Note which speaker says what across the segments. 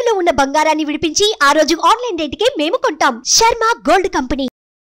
Speaker 1: తాకట్టులో ఉన్న బంగారాన్ని విడిపించి ఆ రోజు ఆన్లైన్ రేటుకే మేము కొంటాం Sharma gold company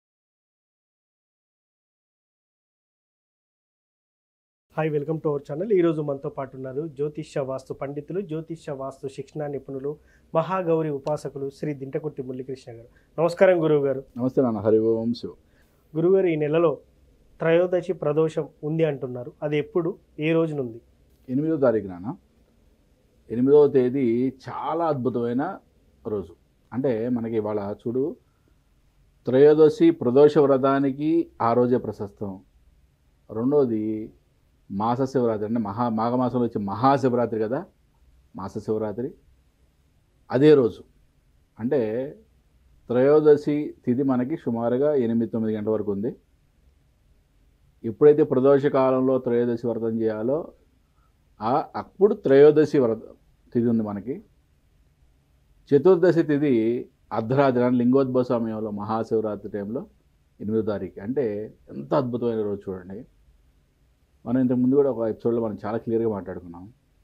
Speaker 2: hi welcome to our channel ఈరోజు మనతో పాటు ఉన్నారు జ్యోతిష్య వాస్తు పండితులు జ్యోతిష్య వాస్తు శిక్షణ నిపుణులు మహాగౌరి ఉపాసకులు శ్రీ దింటకుర్తి మురళీకృష్ణ గారు నమస్కారం గురువు గారు
Speaker 3: నమస్తే నాన్న హరి ఓం శివ
Speaker 2: గురుగారు ఈ నెలలో త్రయోదశి ప్రదోషం ఉంది అంటున్నారు అది ఎప్పుడు ఏ రోజునుంది
Speaker 3: ఎనిమిదో తారీఖు నాన్న ఎనిమిదవ తేదీ చాలా అద్భుతమైన రోజు అంటే మనకి ఇవాళ చూడు త్రయోదశి ప్రదోష వ్రతానికి ఆ రోజే ప్రశస్తం రెండోది మాస శివరాత్రి అంటే మహా మాఘమాసంలో వచ్చే మహాశివరాత్రి కదా మాస శివరాత్రి అదే రోజు అంటే త్రయోదశి తిథి మనకి సుమారుగా ఎనిమిది తొమ్మిది గంటల వరకు ఉంది ఎప్పుడైతే ప్రదోష కాలంలో త్రయోదశి వ్రతం చేయాలో ఆ అప్పుడు త్రయోదశి వ్రత తిథి ఉంది మనకి చతుర్దశి తిథి అర్ధరాత్రి అంటే లింగోద్భవ సమయంలో మహాశివరాత్రి టైంలో ఎనిమిదో తారీఖు అంటే ఎంత అద్భుతమైన రోజు చూడండి మనం ఇంతకుముందు కూడా ఒక ఎపిసోడ్లో మనం చాలా క్లియర్గా మాట్లాడుకున్నాం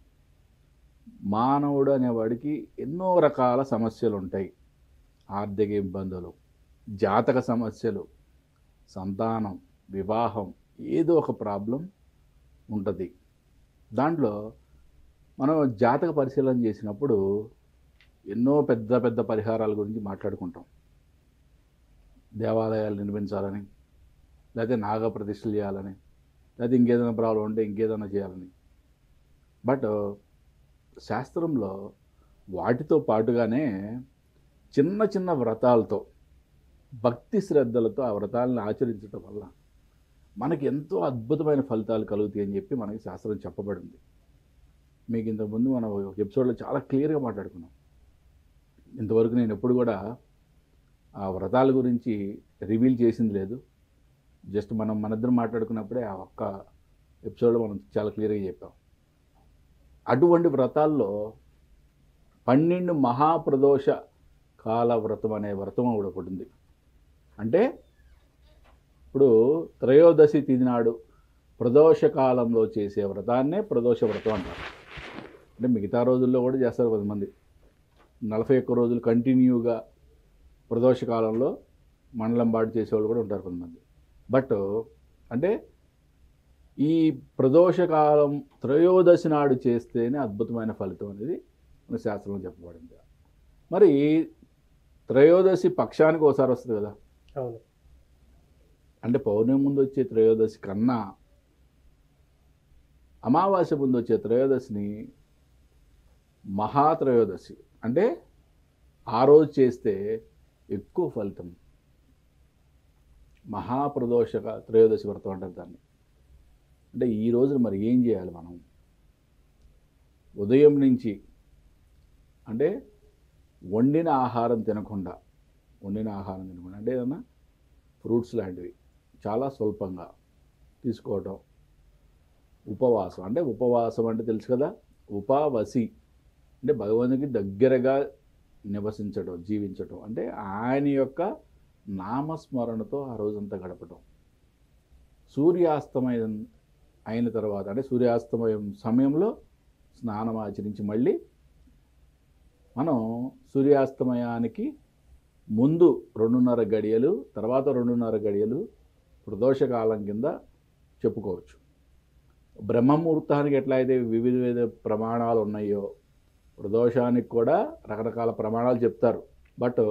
Speaker 3: మానవుడు అనేవాడికి ఎన్నో రకాల సమస్యలు ఉంటాయి ఆర్థిక ఇబ్బందులు జాతక సమస్యలు సంతానం వివాహం ఏదో ఒక ప్రాబ్లం ఉంటుంది దాంట్లో మనం జాతక పరిశీలన చేసినప్పుడు ఎన్నో పెద్ద పెద్ద పరిహారాల గురించి మాట్లాడుకుంటాం దేవాలయాలు నిర్మించాలని లేకపోతే నాగ ప్రతిష్టలు చేయాలని లేకపోతే ఇంకేదైనా ప్రాబ్లం ఉంటే ఇంకేదైనా చేయాలని బట్ శాస్త్రంలో వాటితో పాటుగానే చిన్న చిన్న వ్రతాలతో భక్తి శ్రద్ధలతో ఆ వ్రతాలను ఆచరించడం వల్ల మనకి ఎంతో అద్భుతమైన ఫలితాలు కలుగుతాయి అని చెప్పి మనకి శాస్త్రం చెప్పబడింది మీకు ఇంతకుముందు మనం ఒక ఎపిసోడ్లో చాలా క్లియర్గా మాట్లాడుకున్నాం ఇంతవరకు నేను ఎప్పుడు కూడా ఆ వ్రతాల గురించి రివీల్ చేసింది లేదు జస్ట్ మనం మనిద్దరం మాట్లాడుకున్నప్పుడే ఆ ఒక్క ఎపిసోడ్లో మనం చాలా క్లియర్గా చెప్పాం అటువంటి వ్రతాల్లో పన్నెండు మహాప్రదోష కాల వ్రతం అనే వ్రతం కూడా ఒకటి ఉంది అంటే ఇప్పుడు త్రయోదశి తిథి నాడు ప్రదోష కాలంలో చేసే వ్రతాన్నే ప్రదోష వ్రతం అంటారు అంటే మిగతా రోజుల్లో కూడా చేస్తారు కొంతమంది నలభై ఒక్క రోజులు కంటిన్యూగా ప్రదోష కాలంలో మండలం బాటు చేసేవాళ్ళు కూడా ఉంటారు కొంతమంది బట్ అంటే ఈ ప్రదోష కాలం త్రయోదశి నాడు చేస్తేనే అద్భుతమైన ఫలితం అనేది మన శాస్త్రంలో చెప్పబడింది మరి త్రయోదశి పక్షానికి ఒకసారి వస్తుంది కదా
Speaker 2: అవును
Speaker 3: అంటే పౌర్ణమి ముందు వచ్చే త్రయోదశి కన్నా అమావాస్య ముందు వచ్చే త్రయోదశిని మహాత్రయోదశి అంటే ఆ రోజు చేస్తే ఎక్కువ ఫలితం మహాప్రదోషక త్రయోదశి వ్రతం అంటారు దాన్ని అంటే ఈ రోజున మరి ఏం చేయాలి మనం ఉదయం నుంచి అంటే వండిన ఆహారం తినకుండా వండిన ఆహారం తినకుండా అంటే ఏదన్నా ఫ్రూట్స్ లాంటివి చాలా స్వల్పంగా తీసుకోవటం ఉపవాసం అంటే ఉపవాసం అంటే తెలుసు కదా ఉపవసి అంటే భగవంతునికి దగ్గరగా నివసించడం జీవించడం అంటే ఆయన యొక్క నామస్మరణతో ఆ రోజంతా గడపటం సూర్యాస్తమయం అయిన తర్వాత అంటే సూర్యాస్తమయం సమయంలో స్నానం ఆచరించి మళ్ళీ మనం సూర్యాస్తమయానికి ముందు రెండున్నర గడియలు తర్వాత రెండున్నర గడియలు ప్రదోషకాలం కింద చెప్పుకోవచ్చు బ్రహ్మముహూర్తానికి ఎట్లా అయితే వివిధ వివిధ ప్రమాణాలు ఉన్నాయో ప్రదోషానికి కూడా రకరకాల ప్రమాణాలు చెప్తారు బట్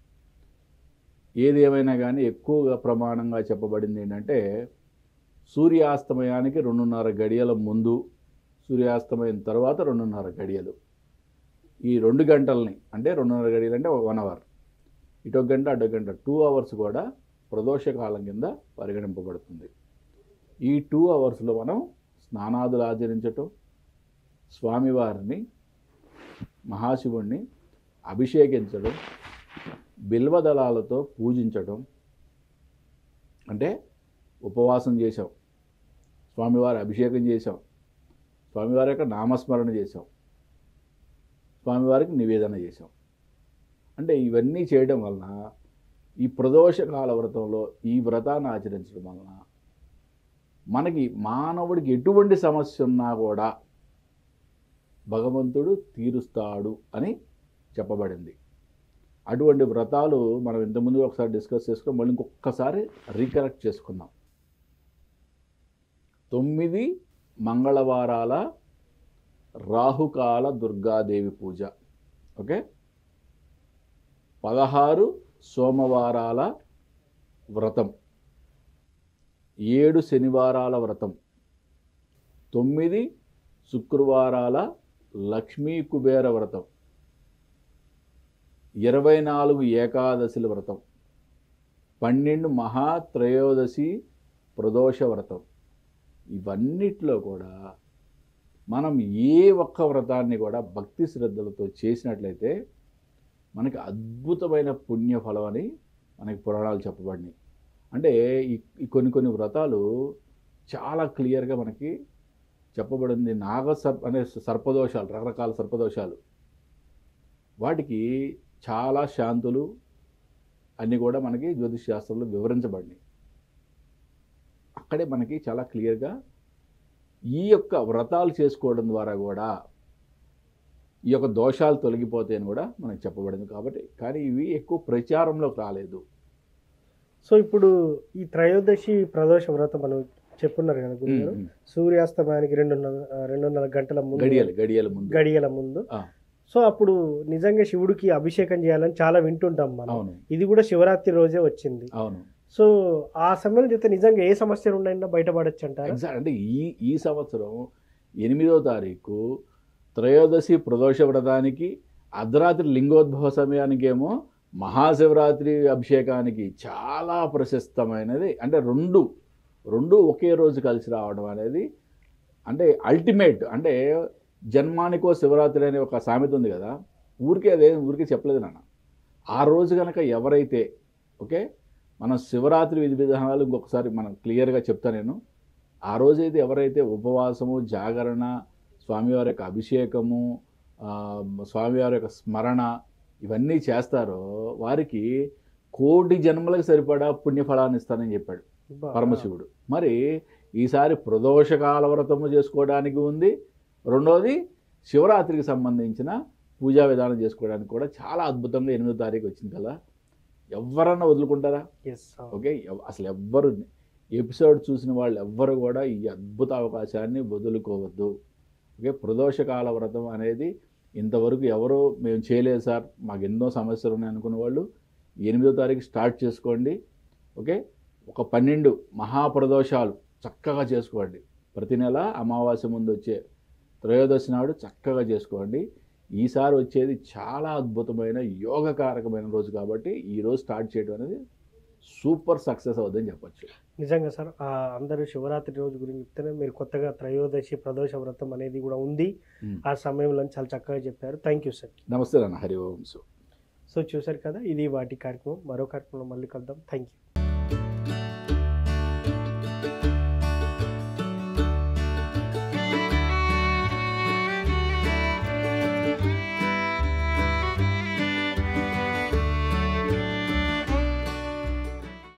Speaker 3: ఏది ఏమైనా కానీ ఎక్కువగా ప్రమాణంగా చెప్పబడింది ఏంటంటే సూర్యాస్తమయానికి రెండున్నర గడియల ముందు సూర్యాస్తమయం తర్వాత రెండున్నర గడియలు ఈ రెండు గంటల్ని అంటే రెండున్నర గడియలు అంటే వన్ అవర్ ఇటొక గంట అటొక గంట టూ అవర్స్ కూడా ప్రదోషకాలం కింద పరిగణింపబడుతుంది ఈ టూ అవర్స్లో మనం స్నానాదులు ఆచరించటం స్వామివారిని మహాశివుణ్ణి అభిషేకించడం బిల్వదళాలతో పూజించడం అంటే ఉపవాసం చేసాం స్వామివారి అభిషేకం చేసాం స్వామివారి యొక్క నామస్మరణ చేసాం స్వామివారికి నివేదన చేసాం అంటే ఇవన్నీ చేయడం వలన ఈ ప్రదోషకాల వ్రతంలో ఈ వ్రతాన్ని ఆచరించడం వలన మనకి మానవుడికి ఎటువంటి సమస్య ఉన్నా కూడా భగవంతుడు తీరుస్తాడు అని చెప్పబడింది అటువంటి వ్రతాలు మనం ఇంతకుముందు ఒకసారి డిస్కస్ చేసుకుని మళ్ళీ ఇంకొకసారి రీకలెక్ట్ చేసుకుందాం తొమ్మిది మంగళవారాల రాహుకాల దుర్గాదేవి పూజ ఓకే పదహారు సోమవారాల వ్రతం ఏడు శనివారాల వ్రతం తొమ్మిది శుక్రవారాల లక్ష్మీ కుబేర వ్రతం ఇరవై నాలుగు ఏకాదశుల వ్రతం పన్నెండు మహాత్రయోదశి ప్రదోష వ్రతం ఇవన్నిట్లో కూడా మనం ఏ ఒక్క వ్రతాన్ని కూడా భక్తి శ్రద్ధలతో చేసినట్లయితే మనకి అద్భుతమైన పుణ్యఫలం అని మనకి పురాణాలు చెప్పబడినాయి అంటే ఈ ఈ కొన్ని కొన్ని వ్రతాలు చాలా క్లియర్గా మనకి చెప్పబడింది నాగ సర్ప అనే సర్పదోషాలు రకరకాల సర్పదోషాలు వాటికి చాలా శాంతులు అన్నీ కూడా మనకి జ్యోతిష్ శాస్త్రంలో వివరించబడినాయి అక్కడే మనకి చాలా క్లియర్గా ఈ యొక్క వ్రతాలు చేసుకోవడం ద్వారా కూడా ఈ యొక్క దోషాలు తొలగిపోతాయని కూడా మనకు చెప్పబడింది కాబట్టి కానీ ఇవి ఎక్కువ ప్రచారంలోకి రాలేదు
Speaker 2: సో ఇప్పుడు ఈ త్రయోదశి ప్రదోష వ్రతం మనం చెప్పున్నారు కదా గురుగారు
Speaker 3: ఉమ్, ఉమ్.
Speaker 2: సూర్యాస్తమయానికి రెండున్నర రెండున్నర గంటల ముందు
Speaker 3: గడియలు గడియల ముందు
Speaker 2: గడియల ముందు
Speaker 3: ఆ.
Speaker 2: సో అప్పుడు నిజంగా శివుడికి అభిషేకం చేయాలని చాలా వింటుంటాం మనం
Speaker 3: అవును
Speaker 2: ఇది కూడా శివరాత్రి రోజే వచ్చింది
Speaker 3: అవును
Speaker 2: సో ఆ సమయంలో చేస్తే నిజంగా ఏ సమస్యలు ఉన్నాయన్నా బయటపడచ్చు అంటారా
Speaker 3: ఎగ్జాక్ట్ అంటే ఈ ఈ సంవత్సరం ఎనిమిదో తారీఖు త్రయోదశి ప్రదోష వ్రతానికి అర్ధరాత్రి లింగోద్భవ సమయానికేమో మహాశివరాత్రి అభిషేకానికి చాలా ప్రశస్తమైనది అంటే రెండు రెండు ఒకే రోజు కలిసి రావడం అనేది అంటే అల్టిమేట్ అంటే జన్మానికో శివరాత్రి అనే ఒక సామెత ఉంది కదా ఊరికే అదే ఊరికే చెప్పలేదు నాన్న ఆ రోజు కనుక ఎవరైతే ఓకే మనం శివరాత్రి విధి విధానాలు ఇంకొకసారి మనం క్లియర్గా చెప్తా నేను ఆ రోజైతే ఎవరైతే ఉపవాసము జాగరణ స్వామివారి యొక్క అభిషేకము ఆ, స్వామివారి యొక్క స్మరణ ఇవన్నీ చేస్తారో వారికి కోటి జన్మలకు సరిపడా పుణ్యఫలాన్ని ఇస్తానని చెప్పాడు
Speaker 2: బా.
Speaker 3: పరమశివుడు మరి ఈసారి ప్రదోషకాల వ్రతము చేసుకోవడానికి ఉంది రెండోది శివరాత్రికి సంబంధించిన పూజా విధానం చేసుకోవడానికి కూడా చాలా అద్భుతంగా ఎనిమిదో తారీఖు వచ్చింది కదా ఎవరన్నా వదులుకుంటారా
Speaker 2: Yes, అవును.
Speaker 3: ఓకే ఎవ్- అసలు ఎవ్వరు ఎపిసోడ్ చూసిన వాళ్ళు ఎవ్వరు కూడా ఈ అద్భుత అవకాశాన్ని వదులుకోవద్దు ఓకే ప్రదోషకాల వ్రతం అనేది ఇంతవరకు ఎవరు మేము చేయలేదు సార్ మాకు ఎన్నో సమస్యలు ఉన్నాయి అనుకున్న వాళ్ళు ఎనిమిదో తారీఖు స్టార్ట్ చేసుకోండి ఓకే ఒక పన్నెండు మహాప్రదోషాలు చక్కగా చేసుకోండి ప్రతి నెల అమావాస్య ముందు వచ్చే త్రయోదశి నాడు చక్కగా చేసుకోండి ఈసారి వచ్చేది చాలా అద్భుతమైన యోగకారకమైన రోజు కాబట్టి ఈ రోజు స్టార్ట్ చేయడం అనేది సూపర్ సక్సెస్ అవుతుందని చెప్పొచ్చు
Speaker 2: నిజంగా సార్ ఆ అందరూ శివరాత్రి రోజు గురించి చెప్తేనే మీరు కొత్తగా త్రయోదశి ప్రదోష వ్రతం అనేది కూడా ఉంది
Speaker 3: Hmm.
Speaker 2: ఆ సమయంలో చాలా చక్కగా చెప్పారు థ్యాంక్ యూ సార్
Speaker 3: నమస్తే నాన్న హరి ఓం సు
Speaker 2: సో చూశారు కదా ఇది వాటి కార్యక్రమం మరో కార్యక్రమంలో మళ్ళీ కలుద్దాం థ్యాంక్ యూ